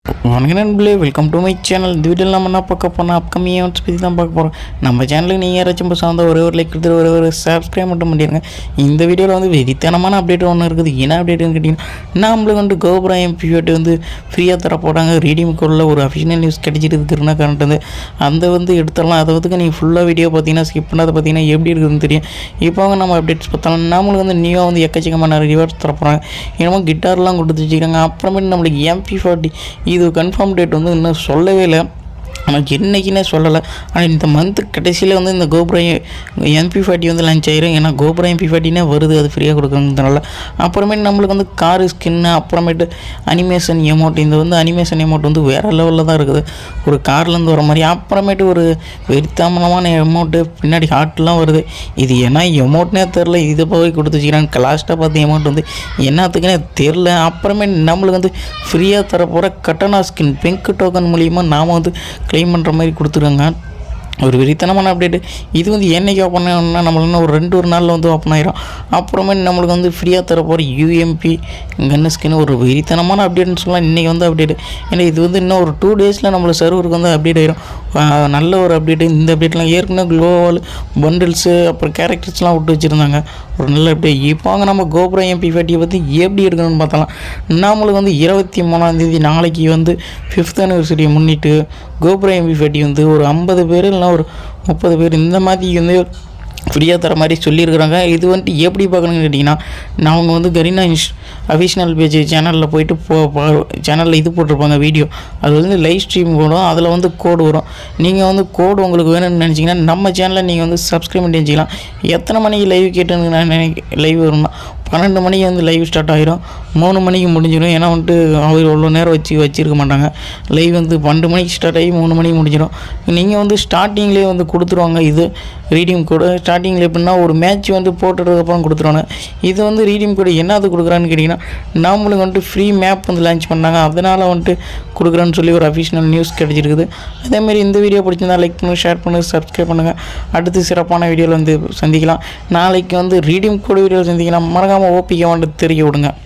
வணக்கம் நண்பர்களே welcome to my channel இந்த வீடியோவில் நம்ம என்ன பார்க்க போனால் அப்கமிங் ஈவெண்ட்ஸ் பற்றி தான் பார்க்க போகிறோம் நம்ம சேனலுக்கு நீங்கள் யாராச்சும் இப்போ சார்ந்த ஒரே ஒரு லைக் கொடுத்துட்டு ஒரே ஒரு சப்ஸ்கிரைப் மட்டும் பண்ணிடுங்க இந்த வீடியோவில் வந்து வெறித்தனமான அப்டேட் ஒன்று இருக்குது என்ன அப்டேட்னு கேட்டிங்கன்னா நம்மளுக்கு வந்து கோபுரா எம்பிஓட்டு வந்து ஃப்ரீயாக தர போகிறாங்க ரீடிங் கோடில் ஒரு அஃபிஷியல் நியூஸ் கிடைச்சிருக்கு திருநா கரண்ட் வந்து அந்த வந்து எடுத்துடலாம் அதை வந்து நீங்கள் ஃபுல்லாக வீடியோ பார்த்தீங்கன்னா ஸ்கிப் பண்ணாத பார்த்தீங்கன்னா எப்படி இருக்குதுன்னு தெரியும் இப்போ அவங்க நம்ம அப்டேட்ஸ் பார்த்தாலும் நம்மளுக்கு வந்து நியூவாக வந்து எக்கச்சக்கமான ரிவார்ட்ஸ் தர போகிறாங்க என்னமோ கிட்டார்லாம் கொடுத்து வச்சுக்கிறாங்க அப்புறமேட்டு நம்மளுக்கு எம்பி ஃபார்ட்டி இது கன்ஃபார்ம் டேட் வந்து இன்னும் சொல்லவே இல்லை ஆனால் என்னைக்குன்னே சொல்லலை ஆனால் இந்த மந்த் கடைசியில் வந்து இந்த கோபுரம் எம்பி ஃபார்ட்டி வந்து லான்ச் ஆயிரும் ஏன்னா கோபுரம் எம்பி ஃபார்ட்டினே வருது அது ஃப்ரீயாக கொடுக்குறதுனால அப்புறமேட்டு நம்மளுக்கு வந்து காரு ஸ்கின்னு அப்புறமேட்டு அனிமேஷன் எமௌண்ட் இந்த வந்து அனிமேஷன் எமௌண்ட் வந்து வேறு லெவலில் தான் இருக்குது ஒரு கார்லேருந்து வர மாதிரி அப்புறமேட்டு ஒரு வெறித்தாமலமான எமௌண்ட்டு பின்னாடி ஹார்ட்லாம் வருது இது என்ன எமௌண்ட்னே தெரில இது போய் கொடுத்து வச்சுக்கிறாங்க லாஸ்ட்டாக பார்த்த எமௌண்ட் வந்து என்னத்துக்குன்னே தெரில அப்புறமேட்டு நம்மளுக்கு வந்து ஃப்ரீயாக தரப்போகிற கட்டணா ஸ்கின் பிங்க் டோக்கன் மூலியமாக நாம் வந்து க்ளைம் பண்ணுற மாதிரி கொடுத்துருங்க ஒரு வெறித்தனமான அப்டேட்டு இது வந்து என்னைக்கு ஓப்பன் ஆகணும்னா நம்மளுக்கு இன்னும் ஒரு ரெண்டு ஒரு நாளில் வந்து ஓப்பன் ஆயிரும் அப்புறமே நம்மளுக்கு வந்து ஃப்ரீயாக தர போகிற யூஎம்பி கன்னு ஸ்கின் ஒரு வெறித்தனமான அப்டேட்னு சொல்லலாம் இன்றைக்கி வந்து அப்டேட் ஏன்னா இது வந்து இன்னும் ஒரு டூ டேஸில் நம்மளோட சர்வருக்கு வந்து அப்டேட் ஆயிரும் ஆஹ் நல்ல ஒரு அப்டேட்டு இந்த அப்டேட்லாம் ஏற்கனவே க்ளோவல் பண்டில்ஸு அப்புறம் கேரக்டர்ஸ்லாம் விட்டு வச்சுருந்தாங்க ஒரு நல்ல அப்டேட் இப்போ வாங்க நம்ம கோபுரம் எம்பி ஃபேட்டியை பற்றி எப்படி எடுக்கணும்னு பார்த்தலாம் நம்மளுக்கு வந்து இருபத்தி மூணாந்தேதி நாளைக்கு வந்து ஃபிஃப்த் அனிவர்சரியை முன்னிட்டு கோபுரம் எம்பி ஃபேட்டி வந்து ஒரு ஐம்பது பேர் இல்லைனா ஒரு முப்பது பேர் இந்த மாதிரி வந்து ஃப்ரீயாக தர மாதிரி சொல்லியிருக்கிறாங்க இது வந்துட்டு எப்படி பார்க்கணுன்னு கேட்டிங்கன்னா நான் அவங்க வந்து கரீனா இன்ஸ் அஃபிஷனல் பேஜ் சேனலில் போயிட்டு போ சேனலில் இது போட்டிருப்பாங்க வீடியோ அது வந்து லைவ் ஸ்ட்ரீம் வரும் அதில் வந்து கோடு வரும் நீங்கள் வந்து கோடு உங்களுக்கு வேணும்னு நினச்சிங்கன்னா நம்ம சேனலில் நீங்கள் வந்து சப்ஸ்கிரைப் பண்ணி வச்சுக்கலாம் எத்தனை மணிக்கு லைவ் கேட்டுன்னு நான் நினைக்க லைவ் வரும்னா பன்னெண்டு மணிக்கு வந்து லைவ் ஸ்டார்ட் ஆகிரும் மூணு மணிக்கு முடிஞ்சிடும் ஏன்னா வந்துட்டு அவர் அவ்வளோ நேரம் வச்சு வச்சுருக்க மாட்டாங்க லைவ் வந்து பன்னெண்டு மணிக்கு ஸ்டார்ட் ஆகி மூணு மணிக்கு முடிஞ்சிடும் நீங்கள் வந்து ஸ்டார்டிங்லேயே வந்து கொடுத்துருவாங்க இது ரீடிங் கோடு ஸ்டார்டிங்கில் எப்படின்னா ஒரு மேட்ச் வந்து போட்டுறதுக்கப்புறம் கொடுத்துருவாங்க இது வந்து ரீடிங் கோடு என்னது கொடுக்குறான்னு கேட்டிங்கன்னா நம்மளுக்கு வந்துட்டு ஃப்ரீ மேப் வந்து லான்ச் பண்ணாங்க அதனால் வந்துட்டு கொடுக்குறேன்னு சொல்லி ஒரு அஃபிஷியல் நியூஸ் கிடச்சிருக்குது அதேமாரி இந்த வீடியோ பிடிச்சிருந்தா லைக் பண்ணுங்கள் ஷேர் பண்ணுங்கள் சப்ஸ்கிரைப் பண்ணுங்கள் அடுத்து சிறப்பான வீடியோவில் வந்து சந்திக்கலாம் நாளைக்கு வந்து ரீடிங் கோடு வீடியோவில் சந்திக்கலாம் மறக்காமல் ஓபிக்கை வந்துட்டு தெரிய விடுங்க